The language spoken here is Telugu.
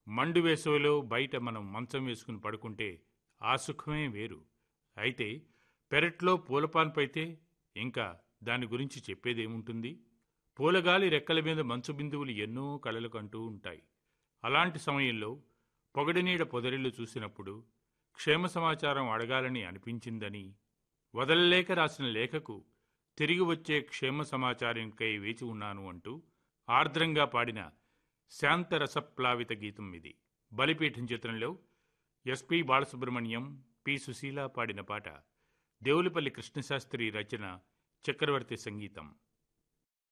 మండు వేసవిలో బయట మనం మంచం వేసుకుని పడుకుంటే ఆ సుఖమే వేరు అయితే పెరట్లో పూలపాన్పైతే ఇంకా దాని గురించి చెప్పేదేముంటుంది పూలగాలి రెక్కల మీద మంచు బిందువులు ఎన్నో కళలు కంటూ ఉంటాయి అలాంటి సమయంలో పొగడినీడ పొదరిల్లు చూసినప్పుడు క్షేమ సమాచారం అడగాలని అనిపించిందని వదలలేక రాసిన లేఖకు తిరిగి వచ్చే క్షేమ సమాచారంకై వేచి ఉన్నాను అంటూ ఆర్ద్రంగా పాడిన శాంతరసప్లావిత గీతం ఇది బలిపీఠం చిత్రంలో ఎస్పి బాలసుబ్రహ్మణ్యం పి సుశీల పాడిన పాట దేవులపల్లి కృష్ణశాస్త్రి రచన చక్రవర్తి సంగీతం